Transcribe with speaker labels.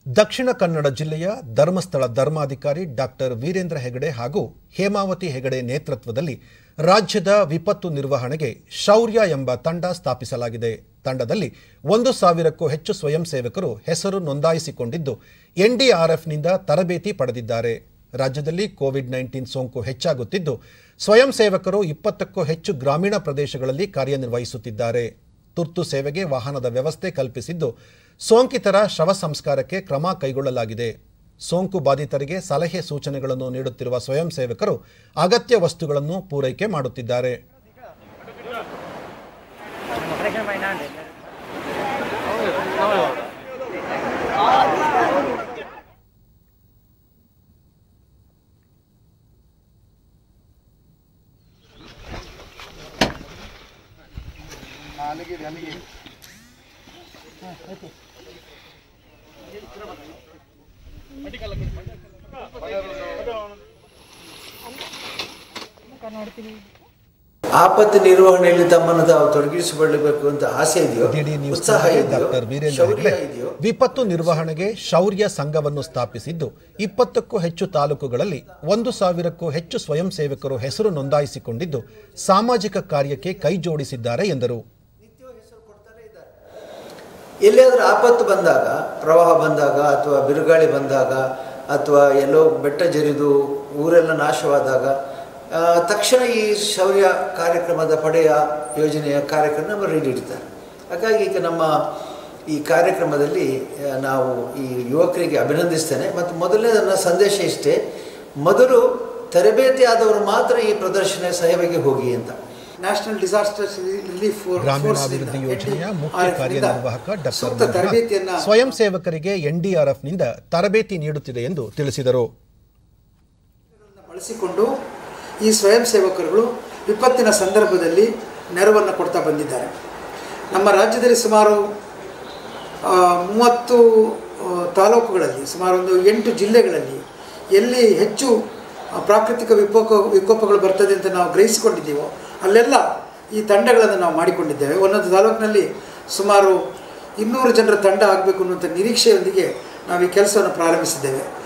Speaker 1: ದಕ್ಷಿಣ ಕನ್ನಡ ಜಿಲ್ಲೆಯ ಧರ್ಮಸ್ಥಳ ಧರ್ಮಾಧಿಕಾರಿ ಡಾಕ್ಟರ್ ವೀರೇಂದ್ರ ಹೆಗಡೆ ಹಾಗೂ ಹೇಮಾವತಿ ಹೆಗಡೆ ನೇತೃತ್ವದಲ್ಲಿ ರಾಜ್ಯದ ವಿಪತ್ತು ನಿರ್ವಹಣೆಗೆ ಶೌರ್ಯ ಎಂಬ ತಂಡ ಸ್ಥಾಪಿಸಲಾಗಿದೆ ತಂಡದಲ್ಲಿ ಒಂದು ಸಾವಿರಕ್ಕೂ ಹೆಚ್ಚು ಸ್ವಯಂ ಸೇವಕರು ಹೆಸರು ನೋಂದಾಯಿಸಿಕೊಂಡಿದ್ದು ಎನ್ಡಿಆರ್ಎಫ್ನಿಂದ ತರಬೇತಿ ಪಡೆದಿದ್ದಾರೆ ರಾಜ್ಯದಲ್ಲಿ ಕೋವಿಡ್ ನೈನ್ಟೀನ್ ಸೋಂಕು ಹೆಚ್ಚಾಗುತ್ತಿದ್ದು ಸ್ವಯಂ ಸೇವಕರು ಇಪ್ಪತ್ತಕ್ಕೂ ಹೆಚ್ಚು ಗ್ರಾಮೀಣ ಪ್ರದೇಶಗಳಲ್ಲಿ ಕಾರ್ಯನಿರ್ವಹಿಸುತ್ತಿದ್ದಾರೆ ತುರ್ತು ಸೇವೆಗೆ ವಾಹನದ ವ್ಯವಸ್ಥೆ ಕಲ್ಪಿಸಿದ್ದು ಸೋಂಕಿತರ ಶವ ಸಂಸ್ಕಾರಕ್ಕೆ ಕ್ರಮ ಕೈಗೊಳ್ಳಲಾಗಿದೆ ಸೋಂಕು ಬಾಧಿತರಿಗೆ ಸಲಹೆ ಸೂಚನೆಗಳನ್ನು ನೀಡುತ್ತಿರುವ ಸ್ವಯಂ ಸೇವಕರು ಅಗತ್ಯ ವಸ್ತುಗಳನ್ನು ಪೂರೈಕೆ ಮಾಡುತ್ತಿದ್ದಾರೆ
Speaker 2: ಆಪತ್ತು ನಿರ್ವಹಣೆಯಲ್ಲಿ ತಮ್ಮನ್ನು ತಾವು ತೊಡಗಿಸಿಕೊಳ್ಳಬೇಕು ಅಂತ ಆಸೆ ಇದೆಯೋ
Speaker 1: ಡಿಡಿ ನ್ಯೂಸ್
Speaker 2: ಉತ್ಸಾಹ ಇದೆಯೋ
Speaker 1: ಡಾಕ್ಟರ್ ವೀರೇಂದ್ರ
Speaker 2: ಶೌರ್ಯ
Speaker 1: ಹೆಗ್ಡೆ
Speaker 2: ಇದೆಯೋ
Speaker 1: ವಿಪತ್ತು ನಿರ್ವಹಣೆಗೆ ಶೌರ್ಯ ಸಂಘವನ್ನು ಸ್ಥಾಪಿಸಿದ್ದು ಇಪ್ಪತ್ತಕ್ಕೂ ಹೆಚ್ಚು ತಾಲೂಕುಗಳಲ್ಲಿ ಒಂದು ಸಾವಿರಕ್ಕೂ ಹೆಚ್ಚು ಸ್ವಯಂ ಸೇವಕರು ಹೆಸರು ನೋಂದಾಯಿಸಿಕೊಂಡಿದ್ದು ಸಾಮಾಜಿಕ ಕಾರ್ಯಕ್ಕೆ ಕೈ ಜೋಡಿಸಿದ್ದಾರೆ ಎಂದರು
Speaker 2: ಎಲ್ಲಿಯಾದರೂ ಆಪತ್ತು ಬಂದಾಗ ಪ್ರವಾಹ ಬಂದಾಗ ಅಥವಾ ಬಿರುಗಾಳಿ ಬಂದಾಗ ಅಥವಾ ಎಲ್ಲೋ ಬೆಟ್ಟ ಜರಿದು ಊರೆಲ್ಲ ನಾಶವಾದಾಗ ಆ, ತಕ್ಷಣ ಈ ಶೌರ್ಯ ಕಾರ್ಯಕ್ರಮದ ಪಡೆಯ ಯೋಜನೆಯ ಕಾರ್ಯಕ್ರಮ ನಮ್ಮ ರೆಡಿ ಇಡ್ತಾರೆ ಹಾಗಾಗಿ ಈಗ ನಮ್ಮ ಈ ಕಾರ್ಯಕ್ರಮದಲ್ಲಿ ಆ, ನಾವು ಈ ಯುವಕರಿಗೆ ಅಭಿನಂದಿಸ್ತೇನೆ ಮತ್ತು ಮೊದಲನೇ ನನ್ನ ಸಂದೇಶ ಇಷ್ಟೇ ಮೊದಲು ತರಬೇತಿ ಆದವರು ಮಾತ್ರ ಈ ಪ್ರದರ್ಶನ ಸಹಯೋಗಿಗೆ ಹೋಗಿ ಅಂತ ನ್ಯಾಷನಲ್ ಡಿಸಾಸ್ಟರ್ ರಿಲೀಫ್
Speaker 1: ಗ್ರಾಮೀಣಾಭಿವೃದ್ಧಿ ಯೋಜನೆಯ ಮುಖ್ಯ ಕಾರ್ಯನಿರ್ವಾಹಕ ಡಾಕ್ಟರ್
Speaker 2: ಸೂಕ್ತ
Speaker 1: ಮಂಜುನಾಥ್
Speaker 2: ತರಬೇತಿಯನ್ನ
Speaker 1: ಸ್ವಯಂ ಸೇವಕರಿಗೆ ಎನ್ಡಿಆರ್ಎಫ್ನಿಂದ ತರಬೇತಿ ನೀಡುತ್ತಿದೆ ಎಂದು ತಿಳಿಸಿದರು
Speaker 3: ಬಳಸಿಕೊಂಡು ಈ ಸ್ವಯಂ ಸೇವಕರುಗಳು ವಿಪತ್ತಿನ ಸಂದರ್ಭದಲ್ಲಿ ನೆರವನ್ನು ಕೊಡ್ತಾ ಬಂದಿದ್ದಾರೆ ನಮ್ಮ ರಾಜ್ಯದಲ್ಲಿ ಸುಮಾರು ಆ, ಮೂವತ್ತು ಆ, ತಾಲೂಕುಗಳಲ್ಲಿ ಸುಮಾರು ಒಂದು ಎಂಟು ಜಿಲ್ಲೆಗಳಲ್ಲಿ ಎಲ್ಲಿ ಹೆಚ್ಚು ಆ, ಪ್ರಾಕೃತಿಕ ವಿಕೋಪ ವಿಕೋಪಗಳು ಬರ್ತದೆ ಅಂತ ನಾವು ಗ್ರಹಿಸಿಕೊಂಡಿದ್ದೀವೋ ಅಲ್ಲೆಲ್ಲ ಈ ತಂಡಗಳನ್ನು ನಾವು ಮಾಡಿಕೊಂಡಿದ್ದೇವೆ ಒಂದೊಂದು ತಾಲೂಕಿನಲ್ಲಿ ಸುಮಾರು ಇನ್ನೂರು ಜನರ ತಂಡ ಆಗಬೇಕು ಅನ್ನುವಂಥ ನಿರೀಕ್ಷೆಯೊಂದಿಗೆ ನಾವು ಈ ಕೆಲಸವನ್ನು ಪ್ರಾರಂಭಿಸಿದ್ದೇವೆ